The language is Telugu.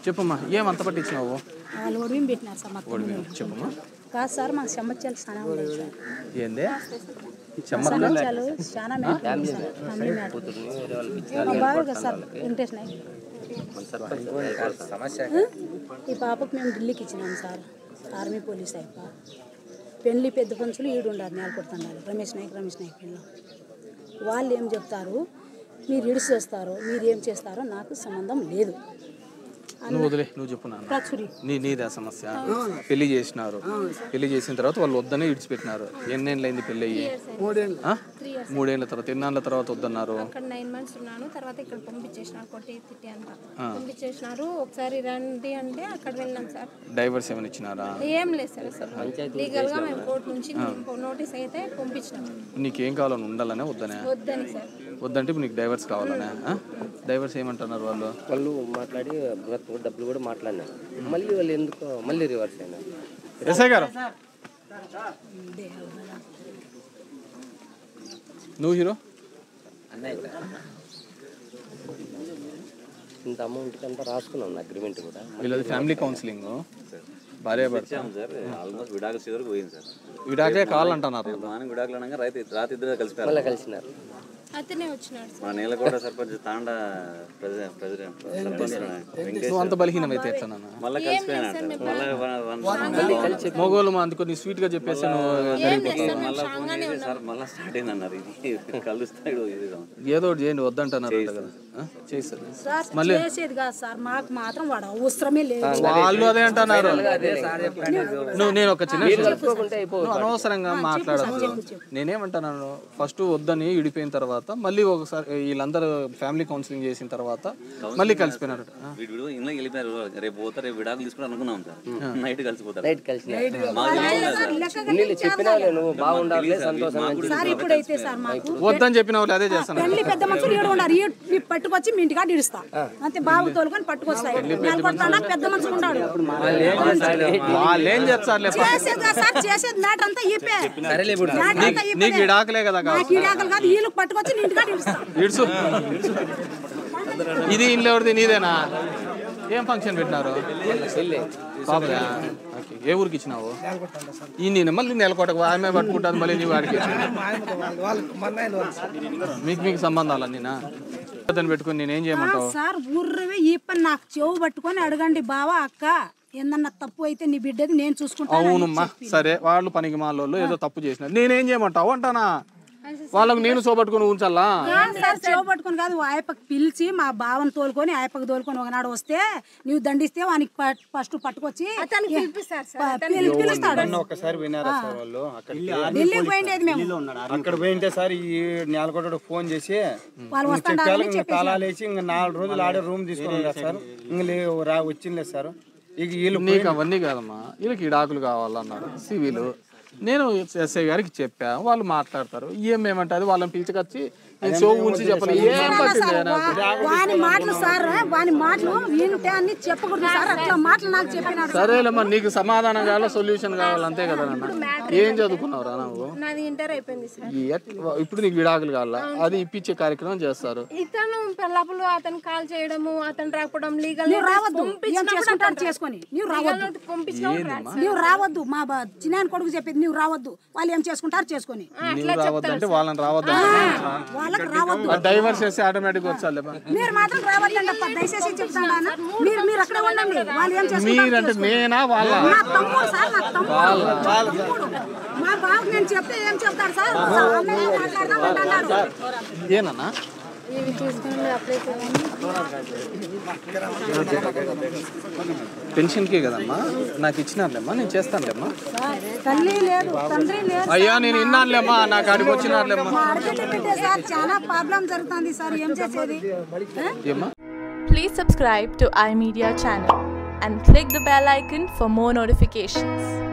చెప్పమ్మా ఏం అంత పట్టించినావు వాళ్ళు ఒడివిం పెట్టినారు సార్ మాకు ఓడి మీద చెప్పమ్మా కాదు సార్ మాకు చెమ్మచ్చాలు చాలా ఉన్నాయి సార్ ఏందే చెమ్మక్క చెమ్మచ్చాలు చాలా మ్యాటర్ ఉంది సార్ ఫ్యామిలీ మ్యాటర్ మా బాగా కదా సార్ ఇంట్రెస్ట్ నాయ్ ఈ పాపకు మేము ఢిల్లీకి ఇచ్చినాం సార్ ఆర్మీ పోలీస్ అయిప పెళ్లి పెద్ద పంచులు ఈడు ఉండాలి నేలకొడుతున్నారు రమేష్ నాయక్ రమేష్ నాయక్ పిల్ల వాళ్ళు ఏం చెప్తారు మీరు ఇడిసి చేస్తారో మీరు ఏం చేస్తారో నాకు సంబంధం లేదు నువ్వు వదిలే నువ్వు చెప్పు నాన్న ప్రచురి నీ నీదే సమస్య పెళ్లి చేసినారు పెళ్లి చేసిన తర్వాత వాళ్ళు వద్దనే ఇడిచిపెట్టినారు ఎన్నేళ్ళైంది పెళ్లి అయ్యి ఆ? మూడేళ్ల తర్వాత ఎన్నాళ్ళ తర్వాత వద్దన్నారు అక్కడ నైన్ మంత్స్ ఉన్నాను తర్వాత ఇక్కడ పంపించేసినారు కొట్టి తిట్టి అంతా పంపించేసినారు ఒకసారి రండి అంటే అక్కడ వెళ్ళాం సార్ డైవర్స్ ఏమైనా ఇచ్చినారా ఏం లేదు సార్ అసలు లీగల్ గా మేము కోర్టు నుంచి నోటీస్ అయితే పంపించినాం నీకేం కావాలని ఉండాలనే వద్దనే వద్దని సార్ వద్దంటే ఇప్పుడు నీకు డైవర్స్ కావాలనే ఆ? డైవర్స్ ఏమంటున్నారు వాళ్ళు వాళ్ళు మాట్లాడి బ్రతుకు డబ్బులు కూడా మాట్లాడినారు మళ్ళీ వాళ్ళు ఎందుకో మళ్ళీ రివర్స్ అయినారు ఎస్ఐ గారు నువ్వు హీరో ఇంత అమౌంట్కి అంతా రాసుకున్నాం అగ్రిమెంట్ కూడా వీళ్ళది ఫ్యామిలీ కౌన్సిలింగ్ భార్య భర్త సార్ ఆల్మోస్ట్ విడాకుల చివరికి పోయింది సార్ విడాకే కావాలంటున్నారు బాగా విడాకులు అనగా రైతు రాత్రి ఇద్దరు కలిసిపోయారు మళ్ళీ కలిసినారు అతనే వచ్చినాడు సార్ మన నేలకోట సర్పంచ్ తాండ ప్రెసిడెంట్ ప్రెసిడెంట్ సర్పంచ్ వెంకటేష్ నువ్వు అంత బలహీనమైతే ఎట్లా నాన్న మళ్ళీ కలిసిపోయాను మళ్ళీ మగోళ్ళు మా అందుకో నీ స్వీట్ గా చెప్పేసి నువ్వు సరిగిపోతావు మళ్ళీ ఫోన్ చేసి సార్ మళ్ళీ స్టార్ట్ అయింది అన్నారు ఇది కలుస్తాడు ఇది ఏదో ఒకటి చేయండి వద్దంటున్నారు అంట కదా ఆ? చేస్తారు సార్ చేసేది కాదు సార్ మాకు మాత్రం వాడు అవసరమే లేదు వాళ్ళు అదే అంటున్నారు నువ్వు నేను ఒక చిన్న విషయం చెప్తా. చెప్పుకుంటే అయిపో నువ్వు అనవసరంగా మాట్లాడద్దు నేనేమంటున్నాను ఫస్ట్ వద్దని విడిపోయిన తర్వాత మళ్ళీ ఒకసారి వీళ్ళందరూ ఫ్యామిలీ కౌన్సిలింగ్ చేసిన తర్వాత మళ్ళీ కలిసిపోయినారు ఆ. వీడు వీడు ఇంట్లో వెళ్ళిపోయారు రేపు పోతా రేపు విడాకులు తీసుకుని అనుకున్నాం సార్ నైట్ కలిసిపోతారు నైట్ కలిసినారు మాకు తెలియదు సార్ నీళ్ళు చెప్పినా నువ్వు బాగుండాలి సంతోషం అని సార్ ఇప్పుడైతే సార్ మాకు వద్దని చెప్పిన వాళ్ళు అదే చేస్తాను పెళ్లి పెద్ద మనుషులు ఈడు ఉండారు ఈ ఈ పట్టుకొచ్చి మీ ఇంటికాడ ఇడుస్తా అంతే బాబు తోలుకొని పట్టుకొస్తాయి నెలకొడతాడా పెద్ద మనిషి ఉన్నాడు వాళ్ళు ఏం చేస్తారులే చేసేది కాదు సార్ చేసేది మ్యాటర్ అంతా ఈపే మ్యాటర్ అంతా ఈపే. నీకు ఇడాకలే కదా కావాలి నాకు ఈడాకలు కాదు వీళ్ళకి పట్టుకొచ్చి నీ ఇంటికాడ ఇడుస్తా ఇడుసు ఇది ఇల్లు ఎవరిది నీదేనా ఏం ఫంక్షన్ పెట్టినారు పాపదా ఓకే ఏ ఊరికి ఇచ్చినావు ఈ నేను మళ్ళీ నెలకోటకు ఆమె పట్టుకుంటుంది మళ్ళీ నీ వాడికి మీకు మీకు సంబంధాలు అన్నీనా అతను పెట్టుకుని నేనేం చేయమంటావు సార్ ఊర్రవే ఈ పని నాకు చెవు పట్టుకొని అడగండి బావా అక్క ఏందన్నా తప్పు అయితే నీ బిడ్డది నేను చూసుకుంటాను అవునమ్మా సరే వాళ్ళు పనికి మాలోళ్ళు ఏదో తప్పు చేసినారు నేనేం చేయమంటావు అంటానా వాళ్ళకు నేను సోబట్టుకుని ఉంచాలా సార్ చెవు పట్టుకొని కాదు ఆయపకి పిలిచి మా బావని తోలుకొని ఆయపకి తోలుకొని ఒకనాడు వస్తే నువ్వు దండిస్తే వానికి ఫస్ట్ పట్టుకొచ్చి అతనికి పిలిపిస్తారు సార్ ప- పిలి- పిలుస్తాడు ఒకసారి వినారా సార్ వాళ్ళు అక్కడికి ఢిల్లీకి పోయిండేది మేము అక్కడ పోయింటే సార్ ఈ నేలకొండ ఫోన్ చేసి వాళ్ళు ఇంక వస్తాడారని చెప్పాలి ఇంక చెప్పేసి తాళాలు వేసి ఇంక నాలుగు రోజులు ఆడే రూమ్ తీసుకున్నాం కదా సార్ ఇంక లేవు రా వచ్చింది సార్ ఇక వీళ్ళు నీకు అవన్నీ కాదమ్మా వీళ్ళకి ఇడాకులు కావాలన్నారు సివిల్ నేను ఎస్ఐ గారికి చెప్పా వాళ్ళు మాట్లాడతారు ఏం ఏమంటే అది వాళ్ళని పిలిచుకొచ్చి నేను షో ఉంచి చెప్పాలి ఏం పట్టింది నాకు? వాని మాటలు సార్ వాని మాటలు వింటే అన్ని చెప్పకూడదు సార్ అట్లా మాటలు నాకు చెప్పినాడు సరేలేమ్మా నీకు సమాధానం కావాలా సొల్యూషన్ కావాలి అంతే కదా నాన్న ఏం చదువుకున్నావురా నువ్వు నాది ఇంటర్ అయిపోయింది సార్ ఈ ఎట్- ఇప్పుడు నీకు విడాకులు కావాలా అది ఇప్పించే కార్యక్రమం చేస్తారు ఇతను పెళ్ళప్పుడు అతను కాల్ చేయడము అతను రాకపోవడం లీగల్ నువ్వు రావద్దు ఏం చేసుకుంటాడు చేసుకొని నువ్వు రావద్దు పంపించిన నువ్వు రావద్దు మా బా- చిన్నాయన కొడుకు చెప్పేది నువ్వు రావద్దు వాళ్ళు ఏం చేసుకుంటారు చేసుకొని నీవు రావద్దంటే వాళ్ళని రావద్దు వాళ్ళకి రావద్దు డైవర్స్ చేస్తే ఆటోమేటిక్ వచ్చాలేమ్మా మీరు మాత్రం రావద్దండి అప్ప దయచేసి చెప్తాను మీరు మీరు అక్కడ ఉండండి వాళ్ళు ఏం చేసుకుంటారు మీరంటే నేనా వాళ్ళ నా తమ్ముడు సార్ నా తమ్ముడు నా తమ్ముడు. మా బాబు నేను చెప్తే ఏం చెప్తాడు సార్ అన్నయ్య మాట్లాడదాం అంటున్నాడు ఏనన్నా ఇవి తీసుకుని అప్లై చేయాలని పెన్షన్కే కదమ్మా నాకు ఇచ్చినారులేమ్మా నేను చేస్తానులేమ్మా తల్లి లేదు తండ్రి లేదు అయ్యా నేను ఇన్నానులేమ్మా నాకు అడిగి వచ్చినారులేమ్మా మా అడగండి బిడ్డ సార్ చాలా ప్రాబ్లం జరుగుతుంది సార్ ఏం చేసేది ఆ? ఏమ్మా Please subscribe to iMedia channel and click the bell icon for more notifications.